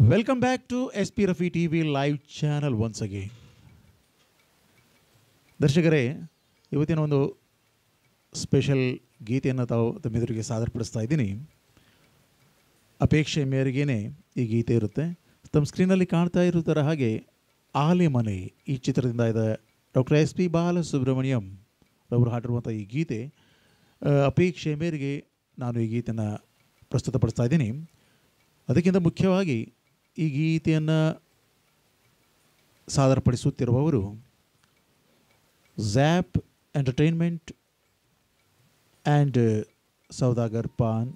Welcome back to S P Rafi T V live channel once again ದರ್ಶಕರೇ ಇವತ್ತಿನ ಒಂದು special ಗೀತೆಯನ್ನು ತಾವು ತಮ್ಮೆದುರಿಗೆ ಸಾದರಪಡಿಸ್ತಾ ಇದ್ದೀನಿ ಅಪೇಕ್ಷೆ ಮೇರೆಗೇನೆ ಈ ಗೀತೆ ಇರುತ್ತೆ ತಮ್ಮ ಸ್ಕ್ರೀನಲ್ಲಿ ಕಾಣ್ತಾ ಇರೋ ಥರ ಹಾಗೆ ಆಲೆ ಮನೆ ಈ ಚಿತ್ರದಿಂದ ಇದೆ ಡಾಕ್ಟರ್ ಎಸ್ ಪಿ ಬಾಲಸುಬ್ರಹ್ಮಣ್ಯಂ ಅವರು ಹಾಡಿರುವಂಥ ಈ ಗೀತೆ ಆ, ಅಪೇಕ್ಷೆ ಮೇರೆಗೆ ನಾನು ಈ ಗೀತೆಯನ್ನು ಪ್ರಸ್ತುತಪಡಿಸ್ತಾ ಇದ್ದೀನಿ ಅದಕ್ಕಿಂತ ಮುಖ್ಯವಾಗಿ ಈ ಗೀತೆಯನ್ನು ಸಾದರಪಡಿಸುತ್ತಿರುವವರು Zap entertainment and Saudagar paan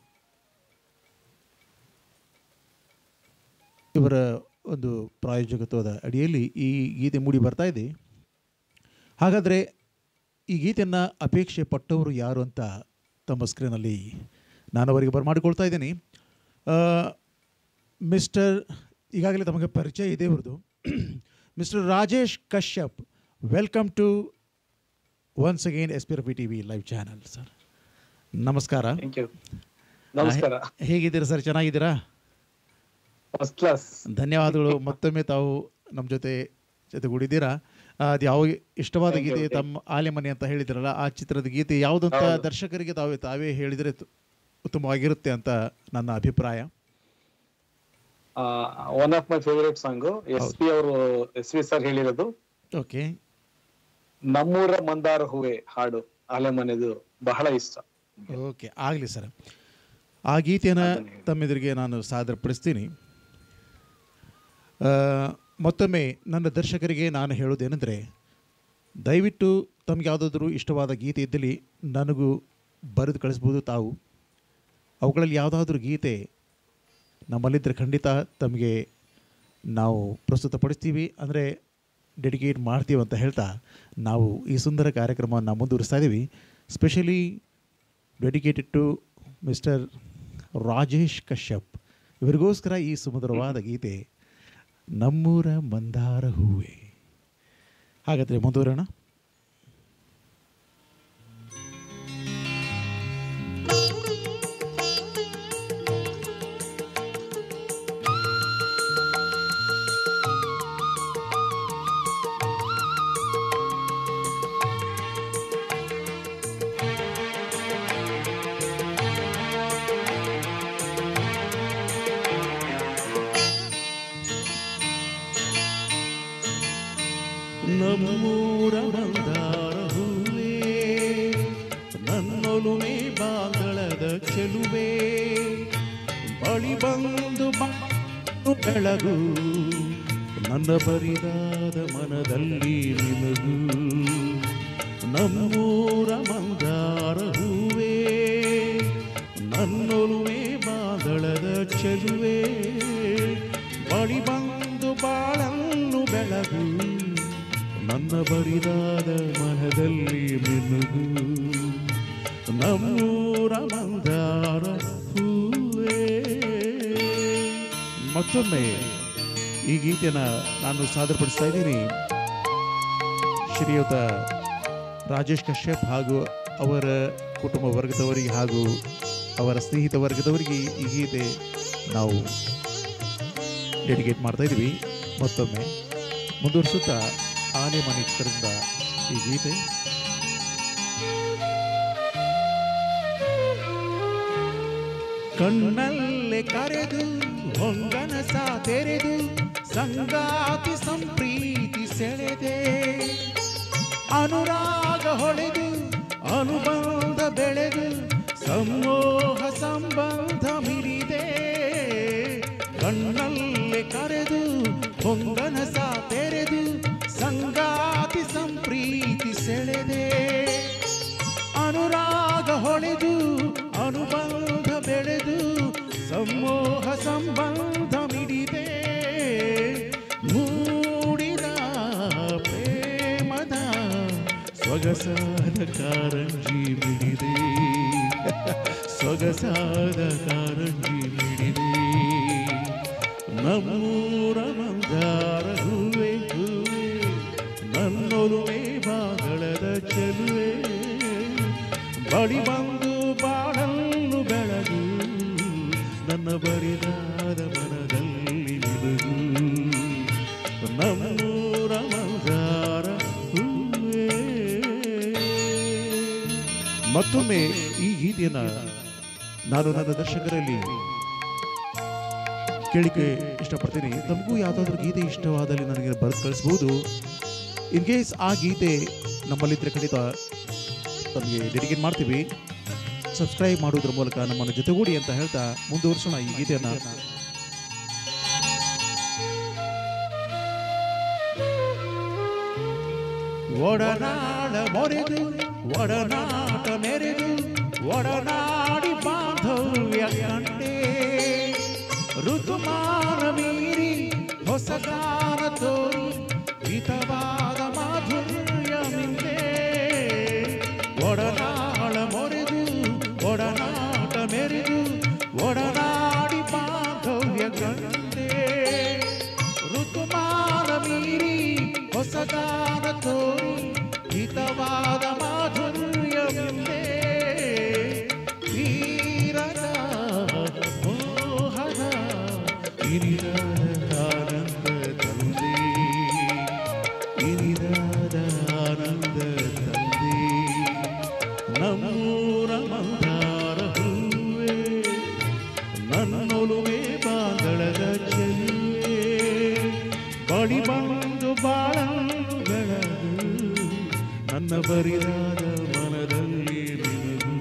ಇವರ ಒಂದು ಪ್ರಾಯೋಜಕತ್ವದ ಅಡಿಯಲ್ಲಿ ಈ ಗೀತೆ ಮೂಡಿ ಬರ್ತಾ ಇದೆ ಹಾಗಾದರೆ ಈ ಗೀತೆಯನ್ನು ಅಪೇಕ್ಷೆ ಪಟ್ಟವರು ಯಾರು ಅಂತ ತಮ್ಮ ಸ್ಕ್ರೀನಲ್ಲಿ ನಾನು ಅವರಿಗೆ ಬರಮಾಡಿಕೊಳ್ತಾ ಇದ್ದೀನಿ ಆ, ಮಿಸ್ಟರ್ ಈಗಾಗಲೇ ತಮಗೆ ಪರಿಚಯ ಇದೆ ಇವ್ರದ್ದು mister Rajesh Kashyap welcome to once again S P P T V live channel sir ನಮಸ್ಕಾರ ಥ್ಯಾಂಕ್ ಯು ನಮಸ್ಕಾರ ಹೇಗಿದ್ದೀರಾ ಸರ್ ಚೆನ್ನಾಗಿದ್ದೀರಾ ಫಸ್ಟ್ ಕ್ಲಾಸ್ ಧನ್ಯವಾದಗಳು ಮತ್ತೊಮ್ಮೆ ತಾವು ನಮ್ಮ ಜೊತೆ ಜೊತೆಗೂಡಿದ್ದೀರಾ ಆ, ಅದು ಯಾವ ಇಷ್ಟವಾದ Thank you, ಗೀತೆ thank ತಮ್ಮ ಆಲೆಮನೆ ಅಂತ ಹೇಳಿದ್ರಲ್ಲ ಆ ಚಿತ್ರದ ಗೀತೆ ಯಾವುದಂತ ಹೌದು. ದರ್ಶಕರಿಗೆ ತಾವೇ ತಾವೇ ಹೇಳಿದರೆ ತು- ಉತ್ತಮವಾಗಿರುತ್ತೆ ಅಂತ ನನ್ನ ಅಭಿಪ್ರಾಯ one of my favourite song S P ಅವರು ಎಸ್ ವಿ ಸರ್ ಹೇಳಿರೋದು ಓಕೆ ನಮ್ಮೂರ ಮಂದಾರ ಹೂವೆ ಹಾಡು ಆಲೆಮನೆದು ಬಹಳ ಇಷ್ಟ ಓಕೆ ಆಗಲಿ ಸರ್ ಆ ಗೀತೆಯನ್ನು ಅದನ್ನೇ ಹೇಳಿ. ತಮ್ಮೆದುರಿಗೆ ನಾನು ಸಾದರಪಡಿಸ್ತೀನಿ ಆ, ಮತ್ತೊಮ್ಮೆ ನನ್ನ ದರ್ಶಕರಿಗೆ ನಾನು ಹೇಳೋದೇನೆಂದರೆ ದಯವಿಟ್ಟು ತಮಗೆ ಯಾವುದಾದ್ರೂ ಇಷ್ಟವಾದ ಗೀತೆ ಇದ್ದಲ್ಲಿ ನನಗೂ ಬರೆದು ಕಳಿಸ್ಬೋದು ತಾವು ಅವುಗಳಲ್ಲಿ ಯಾವುದಾದ್ರೂ ಗೀತೆ ನಮ್ಮಲ್ಲಿದ್ದರೆ ಖಂಡಿತ ತಮಗೆ ನಾವು ಪ್ರಸ್ತುತಪಡಿಸ್ತೀವಿ ಅಂದರೆ ಡೆಡಿಕೇಟ್ ಮಾಡ್ತೀವಿ ಅಂತ ಹೇಳ್ತಾ ನಾವು ಈ ಸುಂದರ ಕಾರ್ಯಕ್ರಮವನ್ನು ಮುಂದುವರಿಸ್ತಾ ಇದ್ದೀವಿ specially dedicated to mister Rajesh Kashyap ಇವರಿಗೋಸ್ಕರ ಈ ಸುಮಧುರವಾದ ಗೀತೆ ನಮ್ಮೂರ ಮಂದಾರ ಹೂವೆ ಹಾಗಾದರೆ ಮುಂದುವರೋಣ ನಮ್ಮೂರ ಮಂದಾರ ಹೂವೇ ನನ್ನೊಲುಮೆ ಬಾಂಗಳದ ಚೆಲುವೆ ಬಳಿ ಬಂದು ಬಾಳು ಬೆಳಗು ನನ್ನ ಬರಿದಾದ ಮನದಲ್ಲಿ ನಿನಗೂ ನಮ್ಮೂರ ಮಂದಾರ ಹೂವೇ ನನ್ನೊಲುಮೆ ಬಾಂಗಳದ ಚೆಲುವೆ ಬಳಿ ಬಂದು ಬಾಳನ್ನು ಬೆಳಗು ನನ್ನ ಬರಿದಾದ ಮನದಲ್ಲಿ ಮಿನುಗು ನಮ್ಮೂರ ಮಂದಾರ ಹೂವೇ ಮತ್ತೊಮ್ಮೆ ಈ ಗೀತೆನ ನಾನು ಸಾದರಪಡಿಸ್ತಾ ಇದ್ದೀನಿ ಶ್ರೀಯುತ ರಾಜೇಶ್ ಕಶ್ಯಪ್ ಹಾಗೂ ಅವರ ಕುಟುಂಬ ವರ್ಗದವರಿಗೆ ಹಾಗೂ ಅವರ ಸ್ನೇಹಿತ ವರ್ಗದವರಿಗೆ ಈ ಗೀತೆ ನಾವು ಡೆಡಿಕೇಟ್ ಮಾಡ್ತಾ ಇದ್ದೀವಿ ಮತ್ತೊಮ್ಮೆ ಮುಂದುವರಿಸುತ್ತಾ ಆನೆ ಮನೆ ಚಿತ್ರದಿಂದ ಈ ಗೀತೆ ಕಣ್ಣಲ್ಲೇ ಕರೆದು ಹೊಂಗನಸ ತೆರೆದು ಸಂಗಾತಿ ಸಂಪ್ರೀತಿ ಸೆಳೆದೆ ಅನುರಾಗ ಹೊಳೆದು ಅನುಬಂಧ ಬೆಳೆದು ಸಮೋಹ ಸಂಬಂಧ ಮಿಡಿದೆ ಕಣ್ಣಲ್ಲೇ ಕರೆದು ಹೊಂಗನಸ ತೆರೆದು ಸಂಗಾತಿ ಸಂಪ್ರೀತಿ ಸೆಳೆದೆ ಅನುರಾಗ ಹೊಳೆದು ಅನುಬಂಧ ಬೆಳೆದು ಸಮೋಹ ಸಂಬಂಧ ಮಿಡಿದೆ ಮೂಡಿದ ಪ್ರೇಮದ ಸೊಗಸಾದ ಕಾರಂಜಿ ಮಿಡಿದೆ ಸೊಗಸಾದ ಕಾರಂಜಿ ಮಿಡಿದೆ ನಮ್ಮೂರ ಮಂದಾರ ಹೂವೆ ಹೂವೆ ನನ್ನೊಲುಮೆ ಬಾಗಳದ ಚೆಲುವೆ ಬಳಿ ಬಂದು ಬಾಳನ್ನು ಬೆಳಗು ನನ್ನ ಬರಿದಾದ ಮನದಲ್ಲಿ ನಿಲು ಮತ್ತೊಮ್ಮೆ ಈ ಗೀತೆಯನ್ನು ನಾನು ನನ್ನ ದರ್ಶಕರಲ್ಲಿ ಕೇಳಿಕೆ ಇಷ್ಟಪಡ್ತೀನಿ ತಮಗೂ ಯಾವುದಾದ್ರೂ ಗೀತೆ ಇಷ್ಟವಾದಲ್ಲಿ ನನಗೆ ಬರೆದು ಕಳಿಸ್ಬೋದು ಇನ್ ಕೇಸ್ ಆ ಗೀತೆ ನಮ್ಮಲ್ಲಿದ್ದರೆ ಖಂಡಿತ ತಮಗೆ ಡೆಡಿಕೇಟ್ ಮಾಡ್ತೀವಿ ಸಬ್ಸ್ಕ್ರೈಬ್ ಮಾಡೋದ್ರ ಮೂಲಕ ನಮ್ಮನ್ನು ಜೊತೆಗೂಡಿ ಅಂತ ಹೇಳ್ತಾ ಮುಂದುವರಿಸೋಣ ಈ ಗೀತೆಯನ್ನು ಒಡನಾಡ ಮೊರೆದು ಒಡನಾಟ ಮೆರೆದು ಒಡನಾಡಿ ಬಾಂಧವ್ಯ ಕಂಡೆ ಋತುಮಾನ ಮೀರಿ ಹೊಸಗಾನ ತೋರಿ ಹಿತವಾದ ಮಾಧುರ್ಯ ಮಿಂದೆ ಒಡನಾಳ ಮೊರೆದು ಒಡನಾಟ ಮೆರೆದು ಒಡನಾಡಿ ಬಾಂಧವ್ಯ ಕಂಡೆ ಋತುಮಾನ ಮೀರಿ ಹೊಸದಾನ ತೋರಿ ಹಿತವಾದ ಮಾಧುರ್ಯ ಮುಂದೆ ವೀರದ ಮೋಹದ ಇರಿದಾದ ಆನಂದ ತಂದೆ ಇರಿದಾದ ಆನಂದ ತಂದೆ ನಮ್ಮೂರ ಮಂದಾರ ಹೂವೇ ನನ್ನೊಲುವೆ ಬಾಂಗಳದ ಚೆಲುವೆ ಬಳಿ ಬಂದು ಬಾಳನ್ನು ಬೆಳಗು ನನ್ನ ಬರಿದಾದ ಮನದಲ್ಲಿ ನಿನಗೂ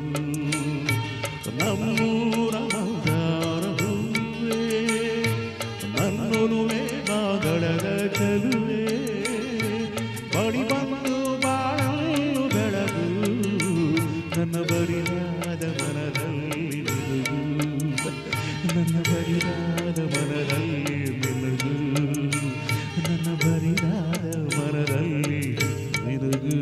ನಮ್ಮೂರ ಮಂದಾರ ಹೂವೇ ನನ್ನೊಲುವೆ ಬಾಂಗಳದ ಚೆಲುವೆ ಬಳಿ ಬಂದು ಬಾಳನ್ನು ಬೆಳಗು ನನ್ನ ಬರಿದಾದ ಮನದಲ್ಲಿ ನಿನಗೂ ನನ್ನ ಬರಿದಾದ ಮನದಲ್ಲಿ ನಿನಗೂ ನನ್ನ ಬರಿದಾದ ಮನದಲ್ಲಿ ನಿನಗೂ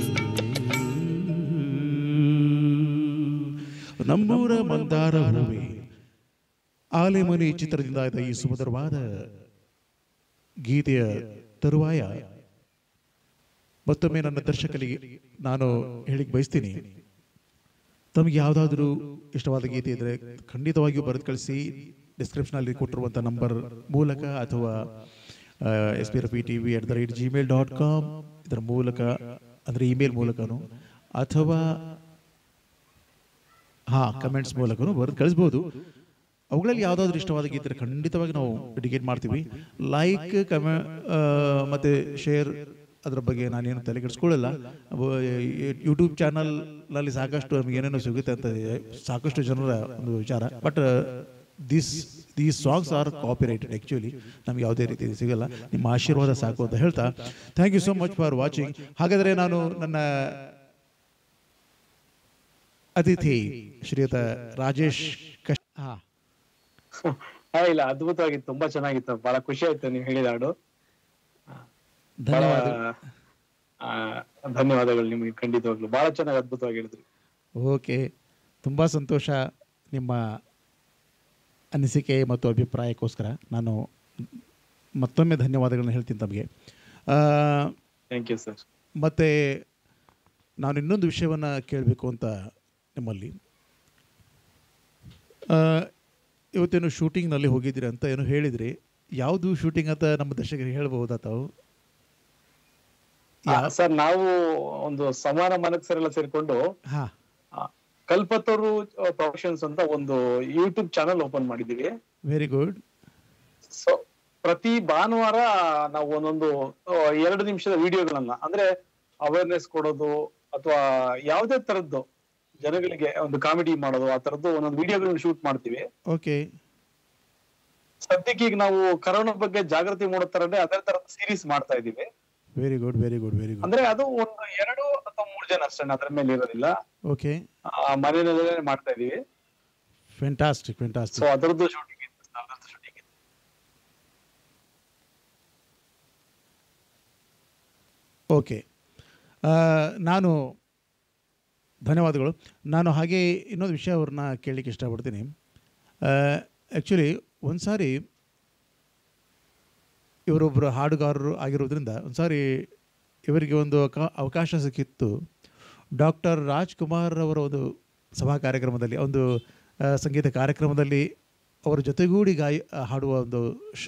ನಮ್ಮೂರ ಮಂದಾರ ಹೂವೆ ಆಲೆಮನೆ ಚಿತ್ರದಿಂದ ಆದ ಈ ಸುಮಧುರವಾದ ಗೀತೆಯ ತರುವಾಯ ಮತ್ತೊಮ್ಮೆ ನನ್ನ ದರ್ಶಕರಿಗೆ ನಾನು ಹೇಳಿಕ್ ಬಯಸ್ತೀನಿ ತಮಗೆ ಯಾವುದಾದ್ರೂ ಇಷ್ಟವಾದ ಗೀತೆ ಇದ್ದರೆ ಖಂಡಿತವಾಗಿಯೂ ಬರೆದು ಕಳಿಸಿ ಡಿಸ್ಕ್ರಿಪ್ಷನಲ್ಲಿ ಕೊಟ್ಟಿರುವಂಥ ನಂಬರ್ ಮೂಲಕ ಅಥವಾ S P Rafi T V at the rate Gmail dot com ಇದರ ಮೂಲಕ ಅಂದರೆ ಇಮೇಲ್ ಮೂಲಕನೂ ಅಥವಾ ಹಾಂ ಕಮೆಂಟ್ಸ್ ಮೂಲಕನೂ ಬರೆದು ಕಳಿಸ್ಬೋದು ಅವುಗಳಲ್ಲಿ ಯಾವುದಾದ್ರೂ ಇಷ್ಟವಾದ ಗೀತೆ ಇದ್ರೆ ಖಂಡಿತವಾಗಿ ನಾವು ಡೆಡಿಕೇಟ್ ಮಾಡ್ತೀವಿ ಲೈಕ್ ಕಮೆ ಮತ್ತು ಶೇರ್ ಅದರ ಬಗ್ಗೆ ನಾನೇನು ತಲೆ ಕೆಡಿಸ್ಕೊಳ್ಳಲ್ಲ ಯೂಟ್ಯೂಬ್ ಚಾನಲ್ನಲ್ಲಿ ಸಾಕಷ್ಟು ನಮಗೆ ಏನೇನೋ ಸಿಗುತ್ತೆ ಅಂತ ಇದೆ. ಸಾಕಷ್ಟು ಜನರ ಒಂದು ವಿಚಾರ but this these songs are copyrighted actually ನಮ್ಗೆ ಯಾವುದೇ ರೀತಿ ಸಿಗಲ್ಲ ನಿಮ್ಮ ಆಶೀರ್ವಾದ ಸಾಕು ಅಂತ ಹೇಳ್ತಾ thank you so much for watching ಹಾಗಾದರೆ ನಾನು ನನ್ನ ಅತಿಥಿ ಶ್ರೀಯುತ ರಾಜೇಶ್ ಕಶ್ ಹಾಂ ಹಾ ಇಲ್ಲ ಅದ್ಭುತವಾಗಿತ್ತು ತುಂಬಾ ಚೆನ್ನಾಗಿತ್ತು ಬಹಳ ಖುಷಿ ಆಯ್ತು ನೀವು ಹೇಳಿದ ಹಾಡು ಬಹಳ ಧನ್ಯವಾದ ಆ, ಧನ್ಯವಾದಗಳು ನಿಮಗೆ ಖಂಡಿತವಾಗ್ಲು ಬಹಳ ಚೆನ್ನಾಗಿ ಅದ್ಭುತವಾಗಿ ಹೇಳಿದ್ರಿ ಓಕೆ ತುಂಬ ಸಂತೋಷ ನಿಮ್ಮ ಅನಿಸಿಕೆ ಮತ್ತು ಅಭಿಪ್ರಾಯಕ್ಕೋಸ್ಕರ ನಾನು ಮತ್ತೊಮ್ಮೆ ಧನ್ಯವಾದಗಳನ್ನ ಹೇಳ್ತೀನಿ ತಮಗೆ ಥ್ಯಾಂಕ್ ಯು ಸರ್ ಮತ್ತು ನಾನು ಇನ್ನೊಂದು ವಿಷಯವನ್ನು ಕೇಳಬೇಕು ಅಂತ ನಿಮ್ಮಲ್ಲಿ ಆ, ಇವತ್ತೇನು ಶೂಟಿಂಗ್ನಲ್ಲಿ ಹೋಗಿದ್ದೀರಿ ಅಂತ ಏನೋ ಹೇಳಿದ್ರಿ ಯಾವುದು ಶೂಟಿಂಗ್ ಅಂತ ನಮ್ಮ ದರ್ಶಕರಿಗೆ ಹೇಳ್ಬಹುದಾ ತಾವು ಯಾ- ಸರ್ ನಾವು ಒಂದು ಸಮಾನ ಮನಸ್ಸರೆಲ್ಲ ಸೇರ್ಕೊಂಡು ಹಾಂ ಆ, ಕಲ್ಪತರು ಪ್ರೊಫೆಷನ್ಸ್ ಅಂತ ಒಂದು ಯೂಟ್ಯೂಬ್ ಚಾನಲ್ ಓಪನ್ ಮಾಡಿದೀವಿ ವೆರಿ ಗುಡ್ ಸೊ ಪ್ರತಿ ಭಾನುವಾರ ನಾವು ಒಂದೊಂದು ಆ, ಎರಡು ನಿಮಿಷದ ವಿಡಿಯೋಗಳನ್ನ ಅಂದ್ರೆ ಅವೇರ್ನೆಸ್ ಕೊಡೋದು ಅಥವಾ ಯಾವುದೇ ತರದ್ದು ಜನಗಳಿಗೆ ಒಂದು ಕಾಮಿಡಿ ಮಾಡೋದು ಆ ತರದ್ದು ಒಂದೊಂದು ವಿಡಿಯೋಗಳನ್ನ ಶೂಟ್ ಮಾಡ್ತೀವಿ ಓಕೆ ಸದ್ಯಕ್ಕೆ ಈಗ ನಾವು ಕರೋನಾ ಬಗ್ಗೆ ಜಾಗೃತಿ ಮೂಡೋ ತರನೇ ಅದೇ ತರದ ಸೀರೀಸ್ ಮಾಡ್ತಾ ಇದೀವಿ very good very good very good ಅಂದ್ರೆ ಅದು ಒಂದು ಎರಡು ಅಥವಾ ಮೂರು ಜನ ಅಷ್ಟೇ ಅದ್ರ ಮೇಲೆ ಇರೋದಿಲ್ಲ ಓಕೆ ಆ, ಮನೆಯಲ್ಲೇ ಮಾಡ್ತಾ ಇದೀವಿ ಫ್ಯಾಂಟಾಸ್ಟಿಕ್ ಸೊ ಫ್ಯಾಂಟಾಸ್ಟಿಕ್ ಅದರದ್ದು ಶೂಟಿಂಗ್ ಇತ್ತು ಅದರದ್ದು ಶೂಟಿಂಗ್ ಇತ್ತು ಓಕೆ ಆ, ನಾನು ಧನ್ಯವಾದಗಳು ನಾನು ಹಾಗೆ ಇನ್ನೊಂದು ವಿಷಯ ಅವ್ರನ್ನ ಕೇಳಲಿಕ್ಕೆ ಇಷ್ಟಪಡ್ತೀನಿ ಆ್ಯಕ್ಚುಲಿ ಒಂದು ಸಾರಿ ಇವರೊಬ್ಬರು ಹಾಡುಗಾರರು ಆಗಿರೋದ್ರಿಂದ ಒಂದು ಸಾರಿ ಇವರಿಗೆ ಒಂದು ಅಕ- ಅವಕಾಶ ಸಿಕ್ಕಿತ್ತು ಡಾಕ್ಟರ್ ರಾಜ್ಕುಮಾರ್ ಅವರ ಒಂದು ಸಭಾ ಕಾರ್ಯಕ್ರಮದಲ್ಲಿ ಒಂದು ಆ, ಸಂಗೀತ ಕಾರ್ಯಕ್ರಮದಲ್ಲಿ ಅವರ ಜೊತೆಗೂಡಿ ಗಾಯ ಹಾಡುವ ಒಂದು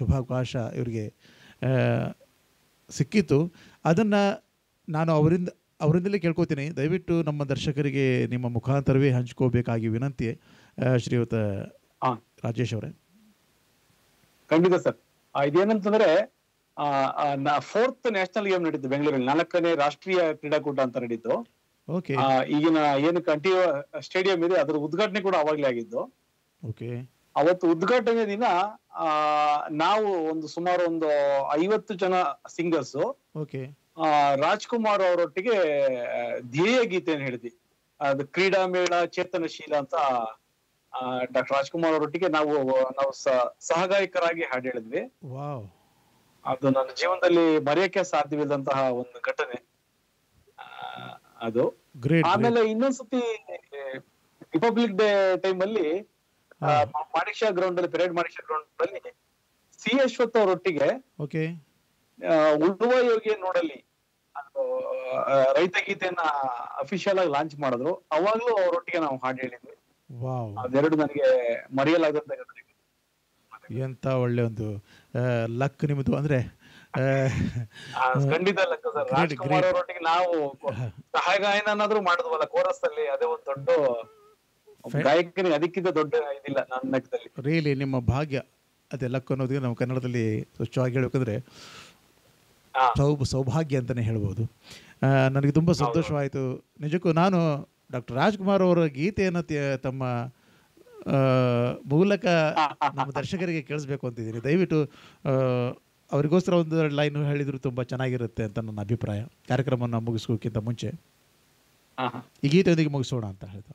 ಶುಭಾವಕಾಶ ಇವರಿಗೆ ಆ, ಸಿಕ್ಕಿತ್ತು ಅದನ್ನು ನಾನು ಅವರಿಂದ ಅವರಿಂದಲೇ ಕೇಳ್ಕೊತೀನಿ ದಯವಿಟ್ಟು ನಮ್ಮ ದರ್ಶಕರಿಗೆ ನಿಮ್ಮ ಮುಖಾಂತರವೇ ಹಂಚ್ಕೋಬೇಕಾಗಿ ವಿನಂತಿ ಆ, ಶ್ರೀಯುತ ಹಾ ರಾಜೇಶ್ ಅವರೇ ಖಂಡಿತ ಸರ್ ಇದೇನಂತಂದ್ರೆ ಫೋರ್ತ್ ನ್ಯಾಷನಲ್ ಗೇಮ್ ನಡೀತು ಬೆಂಗಳೂರಲ್ಲಿ ನಾಲ್ಕನೇ ರಾಷ್ಟ್ರೀಯ ಕ್ರೀಡಾಕೂಟ ಅಂತ ನಡೀತು ಓಕೆ ಆ, ಈಗಿನ ಏನು ಕಂಠೀಯ ಸ್ಟೇಡಿಯಂ ಇದೆ ಅದರ ಉದ್ಘಾಟನೆ ಕೂಡ ಅವಾಗ್ಲೇ ಆಗಿದ್ದು ಓಕೆ ಅವತ್ತು ಉದ್ಘಾಟನೆ ದಿನ ಆ ನಾವು ಒಂದು ಸುಮಾರು ಒಂದು ಐವತ್ತು ಜನ ಸಿಂಗರ್ಸ್ ಓಕೆ ರಾಜ್ಕುಮಾರ್ ಅವರೊಟ್ಟಿಗೆ ಧ್ಯೇಯ ಗೀತೆಯನ್ನು ಹೇಳಿದ್ವಿ ಅದು ಕ್ರೀಡಾ ಮೇಳ ಚೇತನಶೀಲ ಅಂತ ಡಾಕ್ಟರ್ ರಾಜ್ಕುಮಾರ್ ಅವರೊಟ್ಟಿಗೆ ನಾವು ನಾವು ಸ- ಸಹಗಾಯಕರಾಗಿ ಹಾಡು ಹೇಳಿದ್ವಿ ವಾವ್ ಅದು ನನ್ನ ಜೀವನದಲ್ಲಿ ಮರೆಯಕ್ಕೆ ಸಾಧ್ಯವಿಲ್ಲದಂತಹ ಒಂದು ಘಟನೆ ಆ, ಅದು ಗ್ರೇಟ್ ಆಮೇಲೆ ಇನ್ನೊಂದ್ಸತಿ ರಿಪಬ್ಲಿಕ್ ಡೇ ಟೈಮ್ ಅಲ್ಲಿ ಆ, ಮಾಣಿಕ್ಯ ಗ್ರೌಂಡ್ ಅಲ್ಲಿ ಪೆರೇಡ್ ಮಾಣಿಕ್ಯ ಗ್ರೌಂಡ್ ಅಲ್ಲಿ ಸಿ ಅಶ್ವಥ್ ಅವರೊಟ್ಟಿಗೆ ಓಕೆ ಆ, ಉಳುವ ಯೋಗಿ ನೋಡಲಿ ಅದು, ಆ, ರೈತ ಗೀತೆಯನ್ನ ಅಫಿಷಿಯಲ್ ಆಗಿ ಲಾಂಚ್ ಮಾಡಿದ್ರು ಅವಾಗ್ಲೂ ಅವರೊಟ್ಟಿಗೆ ನಾವು ಹಾಡು ಹೇಳಿದ್ವಿ ವಾವ್ ಅದೆರಡು ನನಗೆ ಮರೆಯಲಾಗದಂತ ಘಟನೆ ಎಂಥ ಒಳ್ಳೆ ಒಂದು ಲಕ್ ನಿಮ್ಮದು ಅಂದರೆ ಆ, ಖಂಡಿತ ಲೆಕ್ಕ ಸರ್ Great, ರಾಜ್ಕುಮಾರ್ great. ಅವರೊಟ್ಟಿಗೆ ನಾವು ಸಹಾಯ ಗಾಯನನ್ನಾದ್ರೂ ಮಾಡಿದ್ವಲ್ಲ ಕೋರಸ್ ಅಲ್ಲಿ ಅದೇ ಒಂದು ದೊಡ್ಡ ಒಬ್ಬ ಗಾಯಕನಿಗೆ ಅದಕ್ಕಿಂತ ದೊಡ್ಡ ಇದಿಲ್ಲ ನನ್ನ ಲೆಕ್ಕದಲ್ಲಿ ರಿಯಲಿ ನಿಮ್ಮ ಭಾಗ್ಯ ಅದೇ ಲಕ್ ಅನ್ನೋದಕ್ಕೆ ನಾವು ಕನ್ನಡದಲ್ಲಿ ಸ್ವಚ್ಛವಾಗಿ ಹೇಳ್ಬೇಕಂದ್ರೆ ಹಾ ಸೌ ಸೌಭಾಗ್ಯ ಅಂತಲೇ ಹೇಳ್ಬೋದು ಆ, ನನಗೆ ತುಂಬ ಸಂತೋಷವಾಯಿತು ನಿಜಕ್ಕೂ ನಾನು ಡಾಕ್ಟರ್ ರಾಜ್ಕುಮಾರ್ ಅವರ ಗೀತೆಯನ್ನು ತ್ಯ- ತಮ್ಮ ಆ, ಮೂಲಕ ನಮ್ಮ ದರ್ಶಕರಿಗೆ ಕೇಳಿಸ್ಬೇಕು ಅಂತಿದ್ದೀನಿ ದಯವಿಟ್ಟು ಆ, ಅವರಿಗೋಸ್ಕರ ಒಂದು ಲೈನ್ ಹೇಳಿದ್ರು ತುಂಬ ಚೆನ್ನಾಗಿರುತ್ತೆ ಅಂತ ನನ್ನ ಅಭಿಪ್ರಾಯ ಕಾರ್ಯಕ್ರಮವನ್ನು ಮುಗಿಸೋಕ್ಕಿಂತ ಮುಂಚೆ ಹಾ ಹಾ ಈ ಗೀತೆಯೊಂದಿಗೆ ಮುಗಿಸೋಣ ಅಂತ ಹೇಳ್ತಾ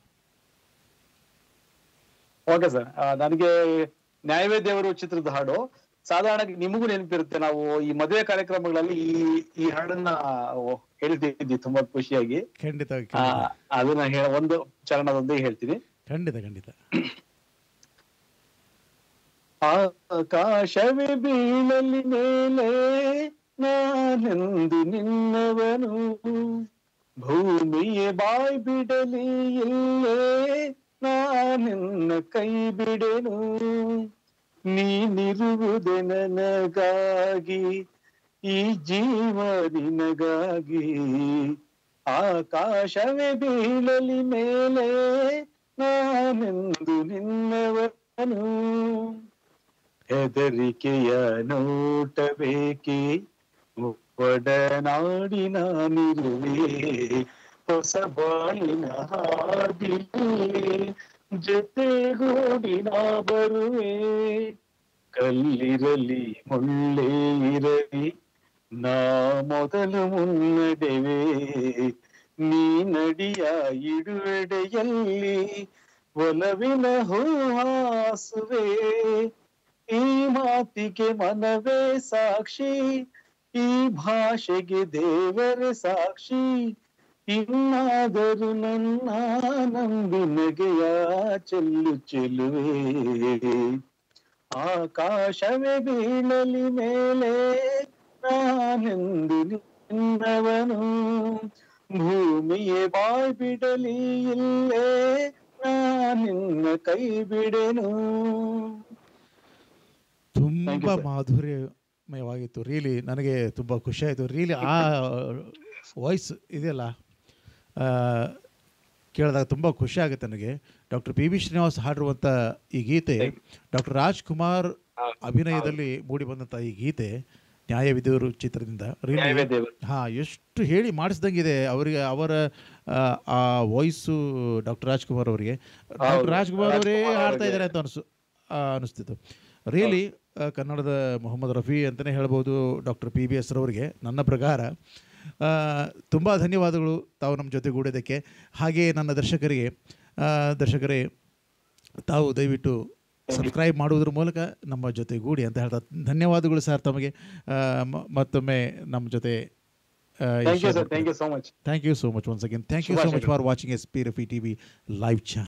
ಓಕೆ ಸರ್ ನನಗೆ ನ್ಯಾಯವೇ ದೇವರು ಚಿತ್ರದ ಹಾಡು ಸಾಧಾರಣ ನಿಮಗೂ ನೆನಪಿರುತ್ತೆ ನಾವು ಈ ಮದುವೆ ಕಾರ್ಯಕ್ರಮಗಳಲ್ಲಿ ಈ ಈ ಹಾಡನ್ನ ಹೇಳ್ತಿದ್ವಿ ತುಂಬಾ ಖುಷಿಯಾಗಿ ಖಂಡಿತ ಆ, ಅದನ್ನ ಹೇ- ಒಂದು ಚರಣದೊಂದಿಗೆ ಹೇಳ್ತೀನಿ ಖಂಡಿತ ಖಂಡಿತ ಆಕಾಶವೇ ಬೀಳಲಿ ಮೇಲೆ ನಾನೆಂದು ನಿನ್ನವನು ಭೂಮಿಯೇ ಬಾಯ್ ಬಿಡಲಿ ಇಲ್ಲೇ ನಾನೆನ್ನ ಕೈ ಬಿಡೆನು ನೀನಿರುವುದೇ ನನಗಾಗಿ ಈ ಜೀವ ನಿನಗಾಗಿ ಆಕಾಶವೇ ಬೀಳಲಿ ಮೇಲೆ ನಾನೆಂದು ನಿನ್ನವನು ಹೆದರಿಕೆಯ ನೋಟಬೇಕೆ ಒಡನಾಡಿನ ನಿರುವೆ ಹೊಸ ಬಾಳಿನ ಹಾಡಿಲೆ ಜೊತೆಗೂಡಿನ ಬರುವೆ ಕಲ್ಲಿರಲಿ ಮುಳ್ಳೇ ಇರಲಿ ನಾ ಮೊದಲು ಮುನ್ನಡೆವೆ ನೀ ನಡಿಯ ಇಡುವೆಡೆಯಲ್ಲಿ ಒಲವಿನ ಹೂವಾಸುವೆ ಈ ಮಾತಿಗೆ ಮನವೇ ಸಾಕ್ಷಿ ಈ ಭಾಷೆಗೆ ದೇವರೇ ಸಾಕ್ಷಿ ಇನ್ನಾದರೂ ನನ್ನ ನಂಬಿನಗೆಯ ಚೆಲ್ಲು ಚೆಲುವೆ ಆಕಾಶವೇ ಬೀಳಲಿ ಮೇಲೆ ನಾನೆಂದು ನಿನ್ನವನು ಭೂಮಿಯೇ ಬಾಯ್ ಬಿಡಲಿ ಇಲ್ಲೇ ನಾನಿನ್ನ ಕೈ ಬಿಡೆನು Thank ತುಂಬ you, sir. ಮಾಧುರ್ಯಮಯವಾಗಿತ್ತು ರಿಯಲಿ ನನಗೆ ತುಂಬ ಖುಷಿಯಾಯಿತು ರಿಯಲಿ ಆ ವಾಯ್ಸ್ ಇದೆಯಲ್ಲ ಆ, ಕೇಳಿದಾಗ ತುಂಬ ಖುಷಿ ಆಗುತ್ತೆ ನನಗೆ ಡಾಕ್ಟರ್ ಪಿ ಬಿ ಶ್ರೀನಿವಾಸ್ ಹಾಡಿರುವಂಥ ಈ ಗೀತೆ ಡಾಕ್ಟರ್ ರಾಜ್ಕುಮಾರ್ ಅಭಿನಯದಲ್ಲಿ ಮೂಡಿ ಬಂದಂಥ ಈ ಗೀತೆ ನ್ಯಾಯವಿದವರು ಚಿತ್ರದಿಂದ ನ್ಯಾಯವೇ ರಿಯಲಿ ದೇವರು ಹಾಂ ಎಷ್ಟು ಹೇಳಿ ಮಾಡಿಸ್ದಂಗಿದೆ ಅವರಿಗೆ ಅವರ ಆ, ಆ ವಾಯ್ಸು ಡಾಕ್ಟರ್ ರಾಜ್ಕುಮಾರ್ ಅವರಿಗೆ ಡಾಕ್ಟರ್ ರಾಜ್ಕುಮಾರ್ ಅವರೇ ರಾಜ್ಕುಮಾರ್ ಹಾಡ್ತಾ ಅವ್ರಿಗೆ. ಇದ್ದಾರೆ ಅಂತ ಅನಿಸು ಅನಿಸ್ತಿತ್ತು ರಿಯಲಿ ಕನ್ನಡದ ಮೊಹಮ್ಮದ್ ರಫಿ ಅಂತಲೇ ಹೇಳ್ಬೋದು ಡಾಕ್ಟರ್ ಪಿ ಬಿ ಎಸ್ ರವರಿಗೆ ನನ್ನ ಪ್ರಕಾರ ತುಂಬ ಧನ್ಯವಾದಗಳು ತಾವು ನಮ್ಮ ಜೊತೆಗೂಡೋದಕ್ಕೆ ಹಾಗೆಯೇ ನನ್ನ ದರ್ಶಕರಿಗೆ ಆ, ದರ್ಶಕರೇ ತಾವು ದಯವಿಟ್ಟು ಸಬ್ಸ್ಕ್ರೈಬ್ ಮಾಡುವುದ್ರ ಮೂಲಕ ನಮ್ಮ ಜೊತೆಗೂಡಿ ಅಂತ ಹೇಳ್ತಾ ಧನ್ಯವಾದಗಳು ಸರ್ ತಮಗೆ ಆ, ಮ- ಮತ್ತೊಮ್ಮೆ ನಮ್ಮ ಜೊತೆ thank you sir thank you so much thank you so much once again thank you so much ಶುಭಾಶಯಗಳು. For watching S P Rafi T V live channel